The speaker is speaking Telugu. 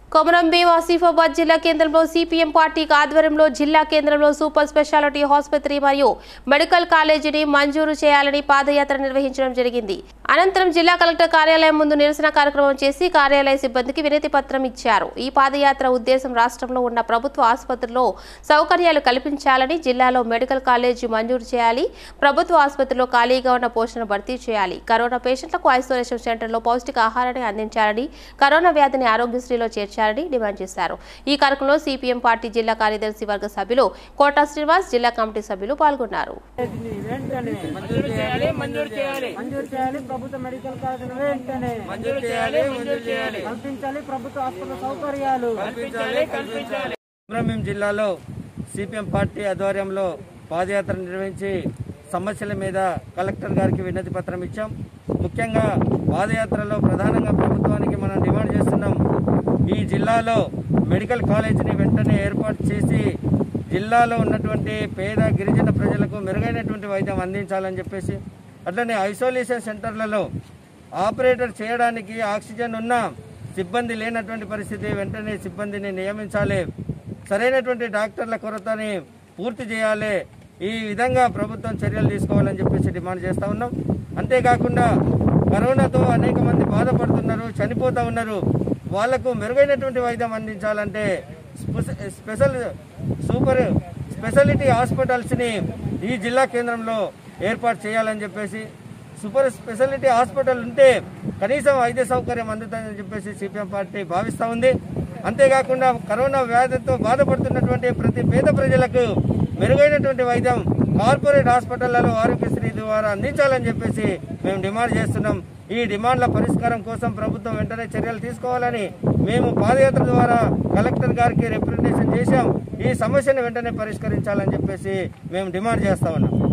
కొమరం భీం ఆసిఫాబాద్ జిల్లా కేంద్రంలో సిపిఎం పార్టీ ఆధ్వర్యంలో జిల్లా కేంద్రంలో సూపర్ స్పెషాలిటీ ఆసుపత్రి మరియు మెడికల్ కాలేజీని మంజూరు చేయాలని పాదయాత్ర నిర్వహించడం జరిగింది అనంతరం జిల్లా కలెక్టర్ కార్యాలయం ముందు నిరసన కార్యక్రమం చేసి కార్యాలయ సిబ్బందికి వినతి పత్రం ఇచ్చారు ఈ పాదయాత్ర ఉద్దేశం రాష్ట్రంలో ఉన్న ప్రభుత్వ ఆసుపత్రుల్లో సౌకర్యాలు కల్పించాలని జిల్లాలో మెడికల్ కాలేజీ మంజూరు చేయాలి ప్రభుత్వ ఆసుపత్రిలో ఖాళీగా ఉన్న పోస్టును భర్తీ చేయాలి కరోనా పేషెంట్లకు ఐసోలేషన్ సెంటర్లో పౌష్టిక ఆహారాన్ని అందించాలని కరోనా వ్యాధిని ఆరోగ్యశ్రీలో చేర్చాలని డిమాండ్ చేశారు ఈ కార్యక్రమంలో సిపిఎం పార్టీ జిల్లా కార్యదర్శి వర్గ సభ్యులు కోటా శ్రీనివాస్ జిల్లా కమిటీ సభ్యులు పాల్గొన్నారు వెంటనే మంజూరు చేయాలి మంజూరు చేయాలి మంజూరు చేయాలి ప్రభుత్వ మెడికల్ కాలేజీని వెంటనే మంజూరు చేయాలి మంజూరు చేయాలి కల్పించాలి ప్రభుత్వ హాస్పిటల్ సౌకర్యాలు కల్పించాలి కల్పించాలి కొమరంభీం జిల్లాలో సిపిఎం పార్టీ ఆధ్వర్యంలో పాదయాత్ర నిర్వహించి సమస్యల మీద కలెక్టర్ గారికి వినతి పత్రం ఇచ్చాం ముఖ్యంగా పాదయాత్రలో ప్రధానంగా ప్రభుత్వానికి మనం డిమాండ్ చేస్తున్నాం ఈ జిల్లాలో మెడికల్ కాలేజీని వెంటనే ఏర్పాటు చేసి జిల్లాలో ఉన్నటువంటి పేద గిరిజన ప్రజలకు మెరుగైనటువంటి వైద్యం అందించాలని చెప్పేసి అట్లనే ఐసోలేషన్ సెంటర్లలో ఆపరేటర్ చేయడానికి ఆక్సిజన్ ఉన్న సిబ్బంది లేనటువంటి పరిస్థితి వెంటనే సిబ్బందిని నియమించాలి సరైనటువంటి డాక్టర్ల కొరతని పూర్తి చేయాలి ఈ విధంగా ప్రభుత్వం చర్యలు తీసుకోవాలని చెప్పేసి డిమాండ్ చేస్తా ఉన్నాం అంతేకాకుండా కరోనాతో అనేక మంది బాధపడుతున్నారు చనిపోతూ ఉన్నారు వాళ్లకు మెరుగైనటువంటి వైద్యం అందించాలంటే స్పెష- స్పెషల్ సూపర్ స్పెషాలిటీ హాస్పిటల్స్ని ఈ జిల్లా కేంద్రంలో ఏర్పాటు చేయాలని చెప్పేసి సూపర్ స్పెషాలిటీ హాస్పిటల్ ఉంటే కనీసం వైద్య సౌకర్యం అందుతుందని చెప్పేసి సిపిఎం పార్టీ భావిస్తూ ఉంది అంతేకాకుండా కరోనా వ్యాధితో బాధపడుతున్నటువంటి ప్రతి పేద ప్రజలకు మెరుగైనటువంటి వైద్యం కార్పొరేట్ హాస్పిటళ్లలో ఆరోగ్యశ్రీ ద్వారా అందించాలని చెప్పేసి మేము డిమాండ్ చేస్తున్నాం ఈ డిమాండ్ల పరిష్కారం కోసం ప్రభుత్వం వెంటనే చర్యలు తీసుకోవాలని మేము పాదయాత్ర ద్వారా కలెక్టర్ గారికి రిప్రజెంటేషన్ చేశాం ఈ సమస్యను వెంటనే పరిష్కరించాలని చెప్పేసి మేము డిమాండ్ చేస్తా ఉన్నాం